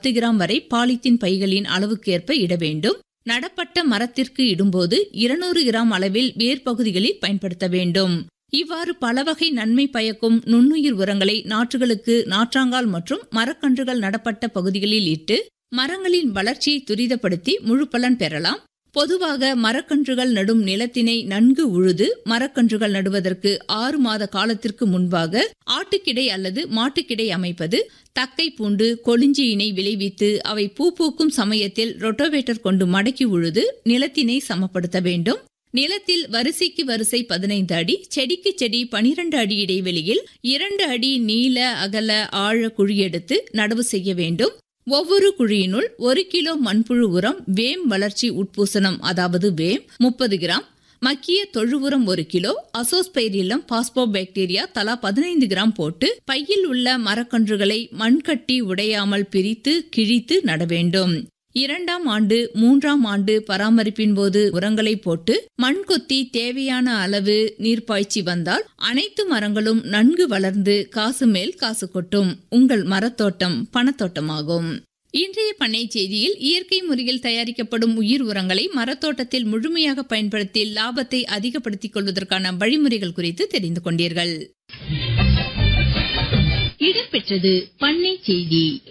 பத்து கிராம் வரை பாலித்தீன் பைகளின் அளவுக்கேற்ப இட வேண்டும் நடப்பட்ட மரத்திற்கு இடும்போது இருநூறு கிராம் அளவில் வேர் பகுதிகளில் பயன்படுத்த வேண்டும் இவ்வாறு பல வகை நன்மை பயக்கும் நுண்ணுயிர் உரங்களை நாற்றுகளுக்கு நாற்றாங்கால் மற்றும் மரக்கன்றுகள் நடப்பட்ட பகுதிகளில் இட்டு மரங்களின் வளர்ச்சியை துரிதப்படுத்தி முழு பலன் பெறலாம் பொதுவாக மரக்கன்றுகள் நடும் நிலத்தினை நன்கு உழுது மரக்கன்றுகள் நடுவதற்கு ஆறு மாத காலத்திற்கு முன்பாக ஆட்டுக்கிடை அல்லது மாட்டுக்கிடை அமைப்பது தக்கை பூண்டு கொளிஞ்சியினை விளைவித்து அவை பூ பூக்கும் சமயத்தில் ரொட்டோவேட்டர் கொண்டு மடக்கி உழுது நிலத்தினை சமப்படுத்த வேண்டும் நிலத்தில் வரிசைக்கு வரிசை பதினைந்து அடி செடிக்கு செடி பனிரெண்டு அடி இடைவெளியில் இரண்டு அடி நீள அகல ஆழ குழி எடுத்து நடவு செய்ய வேண்டும் ஒவ்வொரு குழியினுள் ஒரு கிலோ மண்புழு உரம் வேம் வளர்ச்சி உட்பூசணம் அதாவது வேம் முப்பது கிராம் மக்கிய தொழு உரம் ஒரு கிலோ அசோஸ்பைரிலம் பாஸ்போபாக்டீரியா தலா பதினைந்து கிராம் போட்டு பையில் உள்ள மரக்கன்றுகளை மண்கட்டி உடையாமல் பிரித்து கிழித்து நட வேண்டும் இரண்டாம் ஆண்டு மூன்றாம் ஆண்டு பராமரிப்பின் போது உரங்களை போட்டு மண் கொத்தி தேவையான அளவு நீர் பாய்ச்சி வந்தால் அனைத்து மரங்களும் நன்கு வளர்ந்து காசு மேல் காசு கொட்டும் உங்கள் மரத்தோட்டம் பணத்தோட்டமாகும் இன்றைய பண்ணை செய்தியில் இயற்கை முறையில் தயாரிக்கப்படும் உயிர் உரங்களை மரத்தோட்டத்தில் முழுமையாக பயன்படுத்தி லாபத்தை அதிகப்படுத்திக் கொள்வதற்கான வழிமுறைகள் குறித்து தெரிந்து கொண்டீர்கள் இடம்பெற்றது பண்ணை செய்தி